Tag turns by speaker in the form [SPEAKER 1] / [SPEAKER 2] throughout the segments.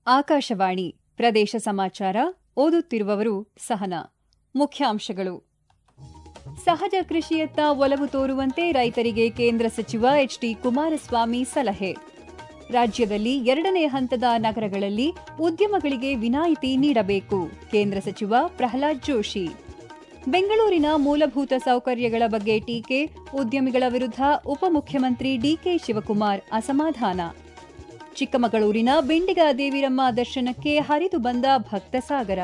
[SPEAKER 1] ಆಕಾಶವಾಣಿ ಪ್ರದೇಶ ಸಮಾಚಾರ ಓದುತ್ತಿರುವವರು ಸಹನಾ ಮುಖ್ಯಾಂಶಗಳು ಸಹಜ ಕೃಷಿಯತ್ತ ಒಲವು ತೋರುವಂತೆ ರೈತರಿಗೆ ಕೇಂದ್ರ ಸಚಿವ ಎಚ್ಡಿ ಕುಮಾರಸ್ವಾಮಿ ಸಲಹೆ ರಾಜ್ಯದಲ್ಲಿ ಎರಡನೇ ಹಂತದ ನಗರಗಳಲ್ಲಿ ಉದ್ಯಮಗಳಿಗೆ ವಿನಾಯಿತಿ ನೀಡಬೇಕು ಕೇಂದ್ರ ಸಚಿವ ಪ್ರಹ್ಲಾದ್ ಜೋಶಿ ಬೆಂಗಳೂರಿನ ಮೂಲಭೂತ ಸೌಕರ್ಯಗಳ ಬಗ್ಗೆ ಟೀಕೆ ಉದ್ಯಮಿಗಳ ವಿರುದ್ಧ ಉಪಮುಖ್ಯಮಂತ್ರಿ ಡಿಕೆ ಶಿವಕುಮಾರ್ ಅಸಮಾಧಾನ ಚಿಕ್ಕಮಗಳೂರಿನ ಬೆಂಡಿಗ ದೇವಿರಮ್ಮ ದರ್ಶನಕ್ಕೆ ಹರಿದು ಬಂದ ಭಕ್ತಸಾಗರ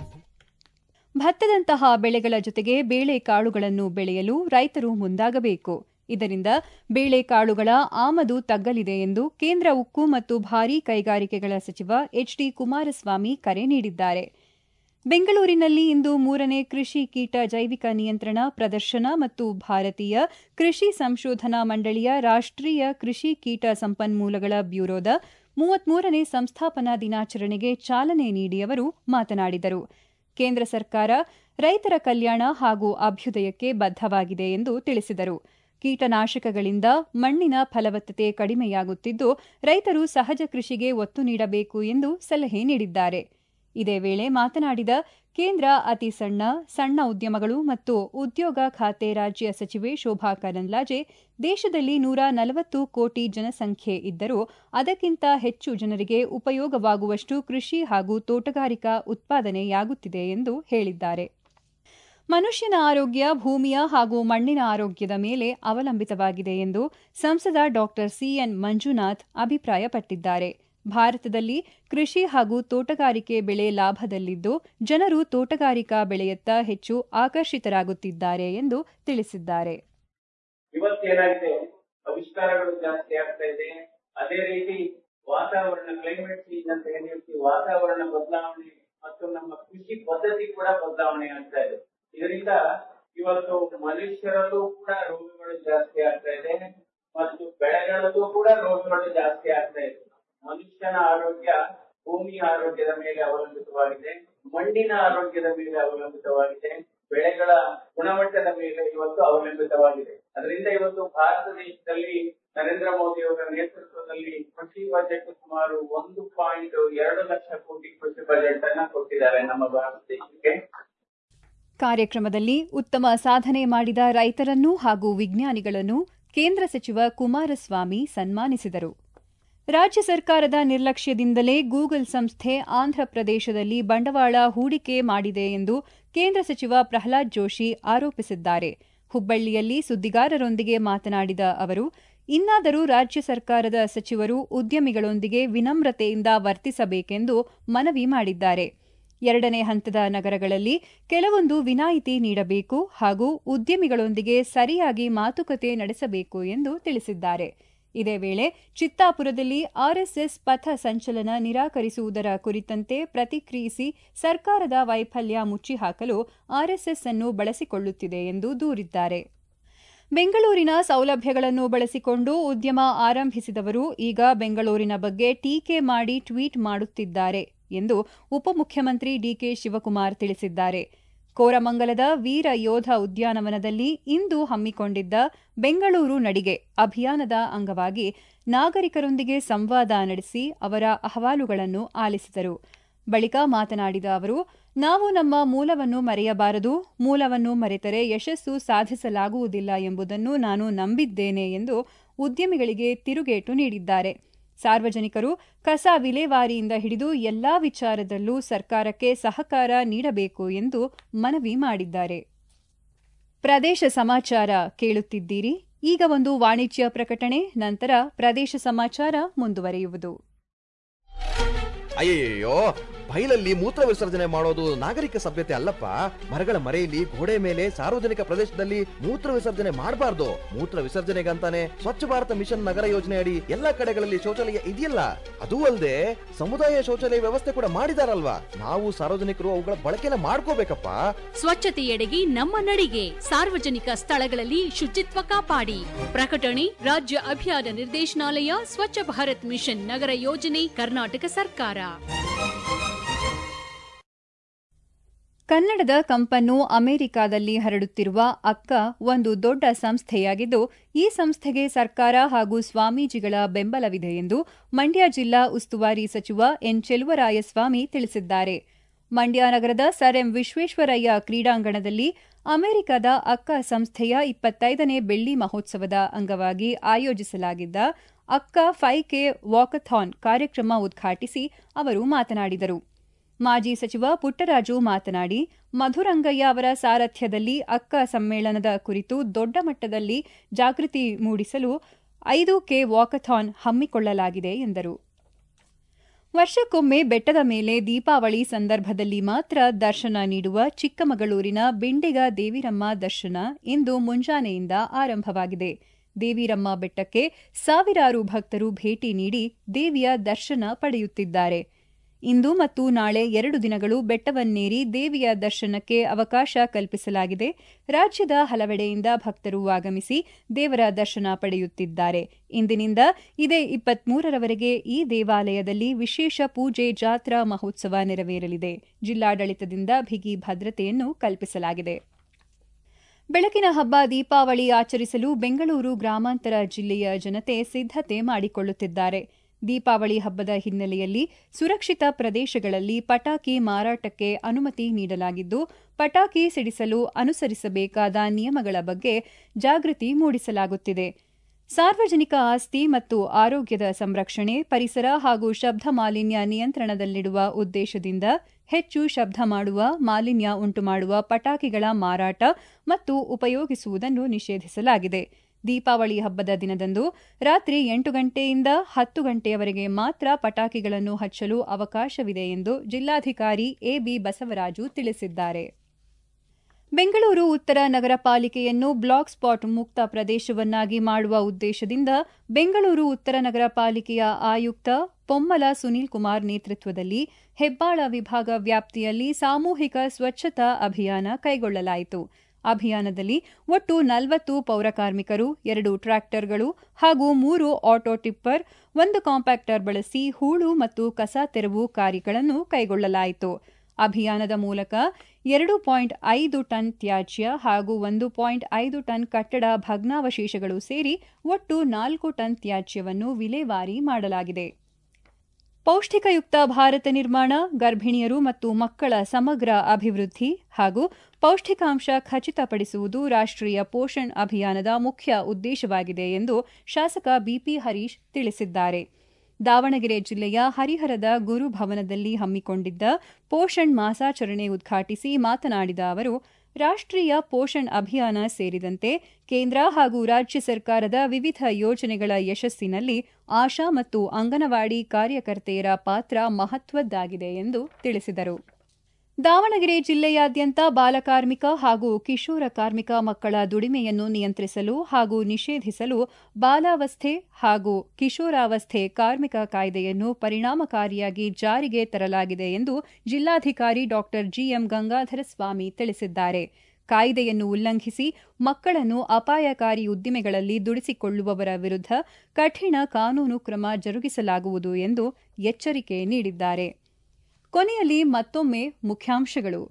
[SPEAKER 1] ಭತ್ತದಂತಹ ಬೆಳೆಗಳ ಜೊತೆಗೆ ಬೇಳೆಕಾಳುಗಳನ್ನು ಬೆಳೆಯಲು ರೈತರು ಮುಂದಾಗಬೇಕು ಇದರಿಂದ ಬೇಳೆಕಾಳುಗಳ ಆಮದು ತಗ್ಗಲಿದೆ ಎಂದು ಕೇಂದ್ರ ಉಕ್ಕು ಮತ್ತು ಭಾರೀ ಕೈಗಾರಿಕೆಗಳ ಸಚಿವ ಎಚ್ಡಿ ಕುಮಾರಸ್ವಾಮಿ ಕರೆ ನೀಡಿದ್ದಾರೆ ಬೆಂಗಳೂರಿನಲ್ಲಿ ಇಂದು ಮೂರನೇ ಕೃಷಿ ಕೀಟ ಜೈವಿಕ ನಿಯಂತ್ರಣ ಪ್ರದರ್ಶನ ಮತ್ತು ಭಾರತೀಯ ಕೃಷಿ ಸಂಶೋಧನಾ ಮಂಡಳಿಯ ರಾಷ್ಟ್ರೀಯ ಕೃಷಿ ಕೀಟ ಸಂಪನ್ಮೂಲಗಳ ಬ್ಯೂರೋದ ಮೂವತ್ಮೂರನೇ ಸಂಸ್ಥಾಪನಾ ದಿನಾಚರಣೆಗೆ ಚಾಲನೆ ನೀಡಿ ಅವರು ಮಾತನಾಡಿದರು ಕೇಂದ್ರ ಸರ್ಕಾರ ರೈತರ ಕಲ್ಯಾಣ ಹಾಗೂ ಅಭ್ಯುದಯಕ್ಕೆ ಬದ್ಧವಾಗಿದೆ ಎಂದು ತಿಳಿಸಿದರು ಕೀಟನಾಶಕಗಳಿಂದ ಮಣ್ಣಿನ ಫಲವತ್ತತೆ ಕಡಿಮೆಯಾಗುತ್ತಿದ್ದು ರೈತರು ಸಹಜ ಕೃಷಿಗೆ ಒತ್ತು ನೀಡಬೇಕು ಎಂದು ಸಲಹೆ ನೀಡಿದ್ದಾರೆ ಇದೇ ವೇಳೆ ಮಾತನಾಡಿದ ಕೇಂದ್ರ ಅತಿ ಸಣ್ಣ ಸಣ್ಣ ಉದ್ಯಮಗಳು ಮತ್ತು ಉದ್ಯೋಗ ಖಾತೆ ರಾಜ್ಯ ಸಚಿವೆ ಶೋಭಾ ಕರಂದ್ಲಾಜೆ ದೇಶದಲ್ಲಿ ನೂರ ನಲವತ್ತು ಕೋಟಿ ಜನಸಂಖ್ಯೆ ಇದ್ದರೂ ಅದಕ್ಕಿಂತ ಹೆಚ್ಚು ಜನರಿಗೆ ಉಪಯೋಗವಾಗುವಷ್ಟು ಕೃಷಿ ಹಾಗೂ ತೋಟಗಾರಿಕಾ ಉತ್ಪಾದನೆಯಾಗುತ್ತಿದೆ ಎಂದು ಹೇಳಿದ್ದಾರೆ ಮನುಷ್ಯನ ಆರೋಗ್ಯ ಭೂಮಿಯ ಹಾಗೂ ಮಣ್ಣಿನ ಆರೋಗ್ಯದ ಮೇಲೆ ಅವಲಂಬಿತವಾಗಿದೆ ಎಂದು ಸಂಸದ ಡಾ ಸಿಎನ್ ಮಂಜುನಾಥ್ ಅಭಿಪ್ರಾಯಪಟ್ಟಿದ್ದಾರೆ ಭಾರತದಲ್ಲಿ ಕೃಷಿ ಹಾಗೂ ತೋಟಗಾರಿಕೆ ಬೆಳೆ ಲಾಭದಲ್ಲಿದ್ದು ಜನರು ತೋಟಗಾರಿಕಾ ಬೆಳೆಯತ್ತ ಹೆಚ್ಚು ಆಕರ್ಷಿತರಾಗುತ್ತಿದ್ದಾರೆ ಎಂದು ತಿಳಿಸಿದ್ದಾರೆ
[SPEAKER 2] ಇವತ್ತೇನಾಗಿದೆ ಆವಿಷ್ಕಾರಗಳು ಜಾಸ್ತಿ ಆಗ್ತಾ ಇದೆ ಅದೇ ರೀತಿ ವಾತಾವರಣ ಕ್ಲೈಮೇಟ್ ಚೇಂಜ್ ಅಂತ ಏನ್ ಹೇಳ್ತೀವಿ ವಾತಾವರಣ ಬದಲಾವಣೆ ಮತ್ತು ನಮ್ಮ ಕೃಷಿ ಪದ್ಧತಿ ಕೂಡ ಬದಲಾವಣೆ ಆಗ್ತಾ ಇದೆ ಇದರಿಂದ ಇವತ್ತು ಮನುಷ್ಯರಲ್ಲೂ ಕೂಡ ರೋಗಗಳು ಜಾಸ್ತಿ ಆಗ್ತಾ ಇದೆ ಮತ್ತು ಬೆಳೆಗಳಲ್ಲೂ ಕೂಡ ರೋಗಗಳು ಜಾಸ್ತಿ ಆಗ್ತಾ ಇದೆ ಮನುಷ್ಯನ ಆರೋಗ್ಯ ಭೂಮಿಯ ಆರೋಗ್ಯದ ಮೇಲೆ ಅವಲಂಬಿತವಾಗಿದೆ ಮಣ್ಣಿನ ಆರೋಗ್ಯದ ಮೇಲೆ ಅವಲಂಬಿತವಾಗಿದೆ ಬೆಳೆಗಳ ಗುಣಮಟ್ಟದ ಮೇಲೆ ಇವತ್ತು ಅವಲಂಬಿತವಾಗಿದೆ ಅದರಿಂದ ಇವತ್ತು ಭಾರತ ದೇಶದಲ್ಲಿ ನರೇಂದ್ರ ಮೋದಿ ಅವರ ನೇತೃತ್ವದಲ್ಲಿ ಕೃಷಿ ಬಜೆಟ್ ಸುಮಾರು ಒಂದು ಪಾಯಿಂಟ್ ಎರಡು ಲಕ್ಷ ಕೋಟಿ ಕೃಷಿ ಬಜೆಟ್ ಅನ್ನ ಕೊಟ್ಟಿದ್ದಾರೆ ನಮ್ಮ ಭಾರತ ದೇಶಕ್ಕೆ
[SPEAKER 1] ಕಾರ್ಯಕ್ರಮದಲ್ಲಿ ಉತ್ತಮ ಸಾಧನೆ ಮಾಡಿದ ರೈತರನ್ನು ಹಾಗೂ ವಿಜ್ಞಾನಿಗಳನ್ನು ಕೇಂದ್ರ ಸಚಿವ ಕುಮಾರಸ್ವಾಮಿ ಸನ್ಮಾನಿಸಿದರು ರಾಜ್ಯ ಸರ್ಕಾರದ ನಿರ್ಲಕ್ಷ್ಯದಿಂದಲೇ ಗೂಗಲ್ ಸಂಸ್ಥೆ ಆಂಧ್ರಪ್ರದೇಶದಲ್ಲಿ ಬಂಡವಾಳ ಹೂಡಿಕೆ ಮಾಡಿದೆ ಎಂದು ಕೇಂದ್ರ ಸಚಿವ ಪ್ರಹ್ಲಾದ್ ಜೋಶಿ ಆರೋಪಿಸಿದ್ದಾರೆ ಹುಬ್ಬಳ್ಳಿಯಲ್ಲಿ ಸುದ್ದಿಗಾರರೊಂದಿಗೆ ಮಾತನಾಡಿದ ಅವರು ಇನ್ನಾದರೂ ರಾಜ್ಯ ಸರ್ಕಾರದ ಸಚಿವರು ಉದ್ಯಮಿಗಳೊಂದಿಗೆ ವಿನಮ್ರತೆಯಿಂದ ವರ್ತಿಸಬೇಕೆಂದು ಮನವಿ ಮಾಡಿದ್ದಾರೆ ಎರಡನೇ ಹಂತದ ನಗರಗಳಲ್ಲಿ ಕೆಲವೊಂದು ವಿನಾಯಿತಿ ನೀಡಬೇಕು ಹಾಗೂ ಉದ್ಯಮಿಗಳೊಂದಿಗೆ ಸರಿಯಾಗಿ ಮಾತುಕತೆ ನಡೆಸಬೇಕು ಎಂದು ತಿಳಿಸಿದ್ದಾರೆ ಇದೇ ವೇಳೆ ಚಿತ್ತಾಪುರದಲ್ಲಿ ಆರ್ಎಸ್ಎಸ್ ಪಥ ಸಂಚಲನ ನಿರಾಕರಿಸುವುದರ ಕುರಿತಂತೆ ಪ್ರತಿಕ್ರಿಯಿಸಿ ಸರ್ಕಾರದ ವೈಫಲ್ಯ ಮುಚ್ಚಿಹಾಕಲು ಆರ್ಎಸ್ಎಸ್ ಅನ್ನು ಬಳಸಿಕೊಳ್ಳುತ್ತಿದೆ ಎಂದು ದೂರಿದ್ದಾರೆ ಬೆಂಗಳೂರಿನ ಸೌಲಭ್ಯಗಳನ್ನು ಬಳಸಿಕೊಂಡು ಉದ್ಯಮ ಆರಂಭಿಸಿದವರು ಈಗ ಬೆಂಗಳೂರಿನ ಬಗ್ಗೆ ಟೀಕೆ ಮಾಡಿ ಟ್ವೀಟ್ ಮಾಡುತ್ತಿದ್ದಾರೆ ಎಂದು ಉಪಮುಖ್ಯಮಂತ್ರಿ ಡಿಕೆ ಶಿವಕುಮಾರ್ ತಿಳಿಸಿದ್ದಾರೆ ಕೋರಮಂಗಲದ ವೀರ ಯೋಧ ಉದ್ಯಾನವನದಲ್ಲಿ ಇಂದು ಹಮ್ಮಿಕೊಂಡಿದ್ದ ಬೆಂಗಳೂರು ನಡಿಗೆ ಅಭಿಯಾನದ ಅಂಗವಾಗಿ ನಾಗರಿಕರೊಂದಿಗೆ ಸಂವಾದ ನಡೆಸಿ ಅವರ ಅಹವಾಲುಗಳನ್ನು ಆಲಿಸಿದರು ಬಳಿಕ ಮಾತನಾಡಿದ ಅವರು ನಾವು ನಮ್ಮ ಮೂಲವನ್ನು ಮರೆಯಬಾರದು ಮೂಲವನ್ನು ಮರೆತರೆ ಯಶಸ್ಸು ಸಾಧಿಸಲಾಗುವುದಿಲ್ಲ ಎಂಬುದನ್ನು ನಾನು ನಂಬಿದ್ದೇನೆ ಎಂದು ಉದ್ಯಮಿಗಳಿಗೆ ತಿರುಗೇಟು ನೀಡಿದ್ದಾರೆ ಸಾರ್ವಜನಿಕರು ಕಸ ವಿಲೇವಾರಿಯಿಂದ ಹಿಡಿದು ಎಲ್ಲಾ ವಿಚಾರದಲ್ಲೂ ಸರ್ಕಾರಕ್ಕೆ ಸಹಕಾರ ನೀಡಬೇಕು ಎಂದು ಮನವಿ ಮಾಡಿದ್ದಾರೆ ಪ್ರದೇಶ ಸಮಾಚಾರ ಕೇಳುತ್ತಿದ್ದೀರಿ ಈಗ ಒಂದು ವಾಣಿಜ್ಯ ಪ್ರಕಟಣೆ ನಂತರ ಪ್ರದೇಶ ಸಮಾಚಾರ ಮುಂದುವರಿಯುವುದು
[SPEAKER 3] ಅಯ್ಯಯ್ಯೋ ಬೈಲಲ್ಲಿ ಮೂತ್ರ ವಿಸರ್ಜನೆ ಮಾಡೋದು ನಾಗರಿಕ ಸಭ್ಯತೆ ಅಲ್ಲಪ್ಪ ಮರಗಳ ಮರೆಯಲ್ಲಿ ಗೋಡೆ ಮೇಲೆ ಸಾರ್ವಜನಿಕ ಪ್ರದೇಶದಲ್ಲಿ ಮೂತ್ರ ವಿಸರ್ಜನೆ ಮಾಡಬಾರ್ದು ಮೂತ್ರ ವಿಸರ್ಜನೆಗಂತಾನೆ ಸ್ವಚ್ಛ ಭಾರತ ಮಿಷನ್ ನಗರ ಯೋಜನೆ ಅಡಿ ಎಲ್ಲಾ ಕಡೆಗಳಲ್ಲಿ ಶೌಚಾಲಯ ಇದೆಯಲ್ಲ ಅದೂ ಅಲ್ಲದೆ ಸಮುದಾಯ ಶೌಚಾಲಯ ವ್ಯವಸ್ಥೆ ಕೂಡ ಮಾಡಿದಾರಲ್ವಾ ನಾವು ಸಾರ್ವಜನಿಕರು ಅವುಗಳ ಬಳಕೆನ ಮಾಡ್ಕೋಬೇಕಪ್ಪ
[SPEAKER 4] ಸ್ವಚ್ಛತೆಯೆಡೆಗೆ ನಮ್ಮ ನಡಿಗೆ ಸಾರ್ವಜನಿಕ ಸ್ಥಳಗಳಲ್ಲಿ ಶುಚಿತ್ವ ಕಾಪಾಡಿ ಪ್ರಕಟಣೆ ರಾಜ್ಯ ಅಭಿಯಾನ ನಿರ್ದೇಶನಾಲಯ ಸ್ವಚ್ಛ ಭಾರತ್ ಮಿಷನ್ ನಗರ ಯೋಜನೆ ಕರ್ನಾಟಕ ಸರ್ಕಾರ
[SPEAKER 1] ಕನ್ನಡದ ಕಂಪನ್ನು ಅಮೆರಿಕಾದಲ್ಲಿ ಹರಡುತ್ತಿರುವ ಅಕ್ಕ ಒಂದು ದೊಡ್ಡ ಸಂಸ್ಥೆಯಾಗಿದ್ದು ಈ ಸಂಸ್ಥೆಗೆ ಸರ್ಕಾರ ಹಾಗೂ ಸ್ವಾಮೀಜಿಗಳ ಬೆಂಬಲವಿದೆ ಎಂದು ಮಂಡ್ಯ ಜಿಲ್ಲಾ ಉಸ್ತುವಾರಿ ಸಚಿವ ಎನ್ ಚೆಲುವರಾಯಸ್ವಾಮಿ ತಿಳಿಸಿದ್ದಾರೆ ಮಂಡ್ಯ ನಗರದ ಸರ್ ಎಂ ವಿಶ್ವೇಶ್ವರಯ್ಯ ಕ್ರೀಡಾಂಗಣದಲ್ಲಿ ಅಮೆರಿಕದ ಅಕ್ಕ ಸಂಸ್ಥೆಯ ಇಪ್ಪತ್ತೈದನೇ ಬೆಳ್ಳಿ ಮಹೋತ್ಸವದ ಅಂಗವಾಗಿ ಆಯೋಜಿಸಲಾಗಿದ್ದ ಅಕ್ಕ ಫೈವ್ ಕೆ ವಾಕಥಾನ್ ಕಾರ್ಯಕ್ರಮ ಉದ್ಘಾಟಿಸಿ ಅವರು ಮಾತನಾಡಿದರು ಮಾಜಿ ಸಚಿವ ಪುಟ್ಟರಾಜು ಮಾತನಾಡಿ ಮಧುರಂಗಯ್ಯ ಅವರ ಸಾರಥ್ಯದಲ್ಲಿ ಅಕ್ಕ ಸಮ್ಮೇಳನದ ಕುರಿತು ದೊಡ್ಡ ಮಟ್ಟದಲ್ಲಿ ಜಾಗೃತಿ ಮೂಡಿಸಲು ಐದು ಕೆ ವಾಕಥಾನ್ ಹಮ್ಮಿಕೊಳ್ಳಲಾಗಿದೆ ಎಂದರು ವರ್ಷಕ್ಕೊಮ್ಮೆ ಬೆಟ್ಟದ ಮೇಲೆ ದೀಪಾವಳಿ ಸಂದರ್ಭದಲ್ಲಿ ಮಾತ್ರ ದರ್ಶನ ನೀಡುವ ಚಿಕ್ಕಮಗಳೂರಿನ ಬಿಂಡಿಗ ದೇವಿರಮ್ಮ ದರ್ಶನ ಇಂದು ಮುಂಜಾನೆಯಿಂದ ಆರಂಭವಾಗಿದೆ ದೇವಿರಮ್ಮ ಬೆಟ್ಟಕ್ಕೆ ಸಾವಿರಾರು ಭಕ್ತರು ಭೇಟಿ ನೀಡಿ ದೇವಿಯ ದರ್ಶನ ಪಡೆಯುತ್ತಿದ್ದಾರೆ ಇಂದು ಮತ್ತು ನಾಳೆ ಎರಡು ದಿನಗಳು ಬೆಟ್ಟವನ್ನೇರಿ ದೇವಿಯ ದರ್ಶನಕ್ಕೆ ಅವಕಾಶ ಕಲ್ಪಿಸಲಾಗಿದೆ ರಾಜ್ಯದ ಹಲವೆಡೆಯಿಂದ ಭಕ್ತರು ಆಗಮಿಸಿ ದೇವರ ದರ್ಶನ ಪಡೆಯುತ್ತಿದ್ದಾರೆ ಇಂದಿನಿಂದ ಇದೇ ಇಪ್ಪತ್ಮೂರರವರೆಗೆ ಈ ದೇವಾಲಯದಲ್ಲಿ ವಿಶೇಷ ಪೂಜೆ ಜಾತ್ರಾ ಮಹೋತ್ಸವ ನೆರವೇರಲಿದೆ ಜಿಲ್ಲಾಡಳಿತದಿಂದ ಬಿಗಿ ಭದ್ರತೆಯನ್ನು ಕಲ್ಪಿಸಲಾಗಿದೆ ಬೆಳಕಿನ ಹಬ್ಬ ದೀಪಾವಳಿ ಆಚರಿಸಲು ಬೆಂಗಳೂರು ಗ್ರಾಮಾಂತರ ಜಿಲ್ಲೆಯ ಜನತೆ ಸಿದ್ಧತೆ ಮಾಡಿಕೊಳ್ಳುತ್ತಿದ್ದಾರೆ ದೀಪಾವಳಿ ಹಬ್ಬದ ಹಿನ್ನೆಲೆಯಲ್ಲಿ ಸುರಕ್ಷಿತ ಪ್ರದೇಶಗಳಲ್ಲಿ ಪಟಾಕಿ ಮಾರಾಟಕ್ಕೆ ಅನುಮತಿ ನೀಡಲಾಗಿದ್ದು ಪಟಾಕಿ ಸಿಡಿಸಲು ಅನುಸರಿಸಬೇಕಾದ ನಿಯಮಗಳ ಬಗ್ಗೆ ಜಾಗೃತಿ ಮೂಡಿಸಲಾಗುತ್ತಿದೆ ಸಾರ್ವಜನಿಕ ಆಸ್ತಿ ಮತ್ತು ಆರೋಗ್ಯದ ಸಂರಕ್ಷಣೆ ಪರಿಸರ ಹಾಗೂ ಶಬ್ದ ಮಾಲಿನ್ಯ ನಿಯಂತ್ರಣದಲ್ಲಿಡುವ ಉದ್ದೇಶದಿಂದ ಹೆಚ್ಚು ಶಬ್ದ ಮಾಡುವ ಮಾಲಿನ್ಯ ಉಂಟುಮಾಡುವ ಪಟಾಕಿಗಳ ಮಾರಾಟ ಮತ್ತು ಉಪಯೋಗಿಸುವುದನ್ನು ನಿಷೇಧಿಸಲಾಗಿದೆ ದೀಪಾವಳಿ ಹಬ್ಬದ ದಿನದಂದು ರಾತ್ರಿ ಎಂಟು ಗಂಟೆಯಿಂದ ಹತ್ತು ಗಂಟೆಯವರೆಗೆ ಮಾತ್ರ ಪಟಾಕಿಗಳನ್ನು ಹಚ್ಚಲು ಅವಕಾಶವಿದೆ ಎಂದು ಜಿಲ್ಲಾಧಿಕಾರಿ ಎಬಿ ಬಸವರಾಜು ತಿಳಿಸಿದ್ದಾರೆ ಬೆಂಗಳೂರು ಉತ್ತರ ನಗರ ಪಾಲಿಕೆಯನ್ನು ಬ್ಲಾಕ್ ಸ್ಪಾಟ್ ಮುಕ್ತ ಪ್ರದೇಶವನ್ನಾಗಿ ಮಾಡುವ ಉದ್ದೇಶದಿಂದ ಬೆಂಗಳೂರು ಉತ್ತರ ನಗರ ಪಾಲಿಕೆಯ ಆಯುಕ್ತ ಪೊಮ್ಮಲ ಸುನೀಲ್ ಕುಮಾರ್ ನೇತೃತ್ವದಲ್ಲಿ ಹೆಬ್ಬಾಳ ವಿಭಾಗ ವ್ಯಾಪ್ತಿಯಲ್ಲಿ ಸಾಮೂಹಿಕ ಸ್ವಚ್ಛತಾ ಅಭಿಯಾನ ಕೈಗೊಳ್ಳಲಾಯಿತು ಅಭಿಯಾನದಲ್ಲಿ ಒಟ್ಟು ನಲವತ್ತು ಪೌರಕಾರ್ಮಿಕರು ಎರಡು ಟ್ರ್ಯಾಕ್ಟರ್ಗಳು ಹಾಗೂ ಮೂರು ಆಟೋ ಟಿಪ್ಪರ್ ಒಂದು ಕಾಂಪ್ಯಾಕ್ಟರ್ ಬಳಸಿ ಹೂಳು ಮತ್ತು ಕಸ ತೆರವು ಕಾರ್ಯಗಳನ್ನು ಕೈಗೊಳ್ಳಲಾಯಿತು ಅಭಿಯಾನದ ಮೂಲಕ ಎರಡು ಪಾಯಿಂಟ್ ಐದು ಟನ್ ತ್ಯಾಜ್ಯ ಹಾಗೂ ಒಂದು ಪಾಯಿಂಟ್ ಐದು ಟನ್ ಕಟ್ಟಡ ಭಗ್ನಾವಶೇಷಗಳು ಸೇರಿ ಒಟ್ಟು ನಾಲ್ಕು ಟನ್ ತ್ಯಾಜ್ಯವನ್ನು ವಿಲೇವಾರಿ ಮಾಡಲಾಗಿದೆ ಪೌಷ್ಟಿಕಯುಕ್ತ ಭಾರತ ನಿರ್ಮಾಣ ಗರ್ಭಿಣಿಯರು ಮತ್ತು ಮಕ್ಕಳ ಸಮಗ್ರ ಅಭಿವೃದ್ಧಿ ಹಾಗೂ ಪೌಷ್ಟಿಕಾಂಶ ಖಚಿತಪಡಿಸುವುದು ರಾಷ್ಟ್ರೀಯ ಪೋಷಣ್ ಅಭಿಯಾನದ ಮುಖ್ಯ ಉದ್ದೇಶವಾಗಿದೆ ಎಂದು ಶಾಸಕ ಬಿಪಿ ಹರೀಶ್ ತಿಳಿಸಿದ್ದಾರೆ ದಾವಣಗೆರೆ ಜಿಲ್ಲೆಯ ಹರಿಹರದ ಗುರುಭವನದಲ್ಲಿ ಹಮ್ಮಿಕೊಂಡಿದ್ದ ಪೋಷಣ್ ಮಾಸಾಚರಣೆ ಉದ್ಘಾಟಿಸಿ ಮಾತನಾಡಿದ ಅವರು ರಾಷ್ಟ್ರೀಯ ಪೋಷಣ್ ಅಭಿಯಾನ ಸೇರಿದಂತೆ ಕೇಂದ್ರ ಹಾಗೂ ರಾಜ್ಯ ಸರ್ಕಾರದ ವಿವಿಧ ಯೋಜನೆಗಳ ಯಶಸ್ಸಿನಲ್ಲಿ ಆಶಾ ಮತ್ತು ಅಂಗನವಾಡಿ ಕಾರ್ಯಕರ್ತೆಯರ ಪಾತ್ರ ಮಹತ್ವದ್ದಾಗಿದೆ ಎಂದು ತಿಳಿಸಿದರು ದಾವಣಗೆರೆ ಜಿಲ್ಲೆಯಾದ್ಯಂತ ಬಾಲಕಾರ್ಮಿಕ ಹಾಗೂ ಕಿಶೋರ ಕಾರ್ಮಿಕ ಮಕ್ಕಳ ದುಡಿಮೆಯನ್ನು ನಿಯಂತ್ರಿಸಲು ಹಾಗೂ ನಿಷೇಧಿಸಲು ಬಾಲಾವಸ್ಥೆ ಹಾಗೂ ಕಿಶೋರಾವಸ್ಥೆ ಕಾರ್ಮಿಕ ಕಾಯ್ದೆಯನ್ನು ಪರಿಣಾಮಕಾರಿಯಾಗಿ ಜಾರಿಗೆ ತರಲಾಗಿದೆ ಎಂದು ಜಿಲ್ಲಾಧಿಕಾರಿ ಡಾ ಜಿಎಂ ಗಂಗಾಧರ ಸ್ವಾಮಿ ತಿಳಿಸಿದ್ದಾರೆ ಕಾಯ್ದೆಯನ್ನು ಉಲ್ಲಂಘಿಸಿ ಮಕ್ಕಳನ್ನು ಅಪಾಯಕಾರಿ ಉದ್ದಿಮೆಗಳಲ್ಲಿ ದುಡಿಸಿಕೊಳ್ಳುವವರ ವಿರುದ್ಧ ಕಠಿಣ ಕಾನೂನು ಕ್ರಮ ಜರುಗಿಸಲಾಗುವುದು ಎಂದು ಎಚ್ಚರಿಕೆ ನೀಡಿದ್ದಾರೆ ಕೊನೆಯಲ್ಲಿ ಮತ್ತೊಮ್ಮೆ ಮುಖ್ಯಾಂಶಗಳು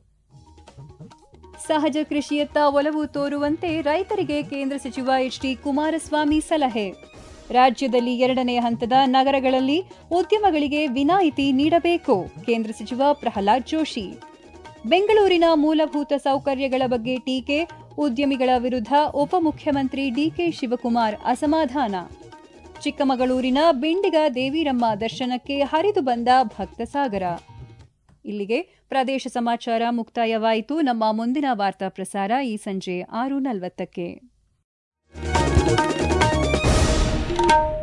[SPEAKER 1] ಸಹಜ ಕೃಷಿಯತ್ತ ಒಲವು ತೋರುವಂತೆ ರೈತರಿಗೆ ಕೇಂದ್ರ ಸಚಿವ ಎಚ್ಡಿ ಕುಮಾರಸ್ವಾಮಿ ಸಲಹೆ ರಾಜ್ಯದಲ್ಲಿ ಎರಡನೇ ಹಂತದ ನಗರಗಳಲ್ಲಿ ಉದ್ಯಮಗಳಿಗೆ ವಿನಾಯಿತಿ ನೀಡಬೇಕು ಕೇಂದ್ರ ಸಚಿವ ಪ್ರಹ್ಲಾದ್ ಜೋಶಿ ಬೆಂಗಳೂರಿನ ಮೂಲಭೂತ ಸೌಕರ್ಯಗಳ ಬಗ್ಗೆ ಟೀಕೆ ಉದ್ಯಮಿಗಳ ವಿರುದ್ಧ ಉಪಮುಖ್ಯಮಂತ್ರಿ ಡಿಕೆ ಶಿವಕುಮಾರ್ ಅಸಮಾಧಾನ ಚಿಕ್ಕಮಗಳೂರಿನ ಬಿಂಡಿಗ ದೇವಿರಮ್ಮ ದರ್ಶನಕ್ಕೆ ಹರಿದು ಬಂದ ಭಕ್ತಸಾಗರ ಇಲ್ಲಿಗೆ ಪ್ರದೇಶ ಸಮಾಚಾರ ಮುಕ್ತಾಯವಾಯಿತು ನಮ್ಮ ಮುಂದಿನ ವಾರ್ತಾ ಪ್ರಸಾರ ಈ ಸಂಜೆ ಆರು ನಲವತ್ತಕ್ಕೆ